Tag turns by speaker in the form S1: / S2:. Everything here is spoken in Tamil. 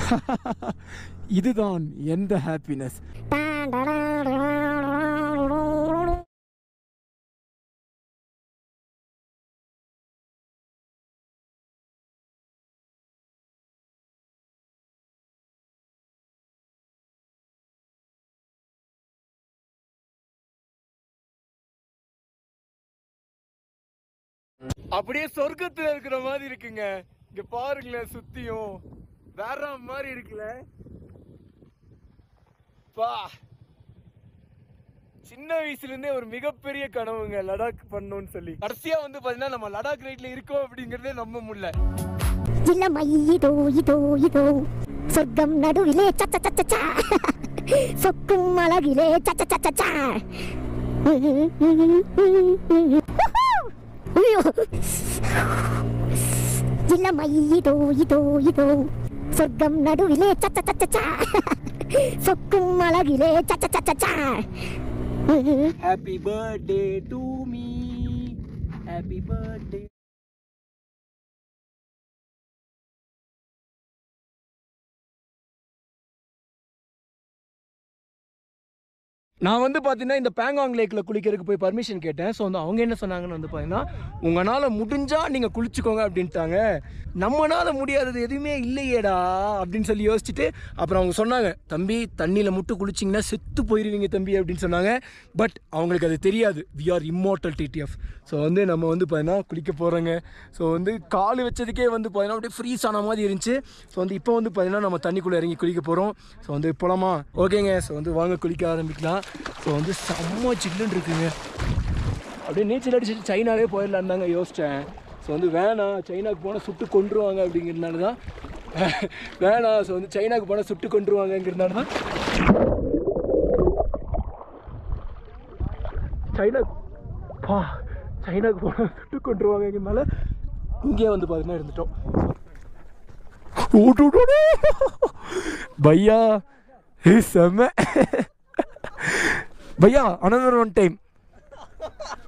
S1: இதுதான் எந்த ஹாப்பினஸ் அப்படியே சொர்க்கத்துல இருக்கிற மாதிரி இருக்குங்க இங்க பாருங்களேன் சுத்தியும் வேற மாதிரி இருக்குல்ல பா சின்ன வயசுல இருந்தே ஒரு மிகப்பெரிய கனவுங்க லடாக் பண்ணணும்னு சொல்லி கடைசியா வந்து பாத்தீங்கன்னா நம்ம லடாக் ரைட்ல இருக்கோம் அப்படிங்கறதே நம்ப முடியல
S2: இளமை இதோ இதோ இதோ சொர்க்கம் நடுவிலே சச்ச சச்ச சா சொக்கும் அழகிலே சச்ச சச்ச சா ஐயோ இளமை இதோ இதோ இதோ சொர்க்கம் நடுவிலே சச்ச சச்ச சா சொக்கும் அழகிலே சச்ச சச்ச சா
S1: happy birthday to me happy birthday நான் வந்து பார்த்தீங்கன்னா இந்த பேங்காங் லேக்கில் குளிக்கிறதுக்கு போய் பர்மிஷன் கேட்டேன் ஸோ வந்து அவங்க என்ன சொன்னாங்கன்னு வந்து பார்த்தீங்கன்னா உங்களால் முடிஞ்சால் நீங்கள் குளிச்சுக்கோங்க அப்படின்ட்டாங்க நம்மனால முடியாதது எதுவுமே இல்லையேடா அப்படின்னு சொல்லி யோசிச்சுட்டு அப்புறம் அவங்க சொன்னாங்க தம்பி தண்ணியில் மட்டும் குளிச்சிங்கன்னா செத்து போயிடுவீங்க தம்பி அப்படின்னு சொன்னாங்க பட் அவங்களுக்கு அது தெரியாது we are immortal TTF so வந்து நம்ம வந்து பார்த்தீங்கன்னா குளிக்க போகிறோங்க ஸோ வந்து கால் வச்சதுக்கே வந்து பார்த்தீங்கன்னா அப்படியே ஃப்ரீஸ் ஆன மாதிரி இருந்துச்சு ஸோ வந்து இப்போ வந்து பார்த்தீங்கன்னா நம்ம தண்ணிக்குள்ளே இறங்கி குளிக்க போகிறோம் ஸோ வந்து போலாமா ஓகேங்க ஸோ வந்து வாங்க குளிக்க ஆரம்பிக்கலாம் ஸோ வந்து செம்ம சில்லுன்னு இருக்குங்க அப்படியே நீச்சல் அடிச்சுட்டு சைனாவே போயிடலான்னு தாங்க யோசித்தேன் ஸோ வந்து வேணாம் சைனாக்கு போனால் சுட்டு கொண்டுருவாங்க அப்படிங்கிறதுனால தான் வேணாம் ஸோ வந்து சைனாக்கு போனால் சுட்டு கொண்டுருவாங்கங்கிறதுனால தான் சைனா பா சைனாக்கு போனால் சுட்டு கொண்டுருவாங்கங்கிறதுனால இங்கே வந்து பார்த்தீங்கன்னா இருந்துட்டோம் ஓடுடோடே. பையா ஏய், செம்ம பையா அனதர் ஒன் டைம்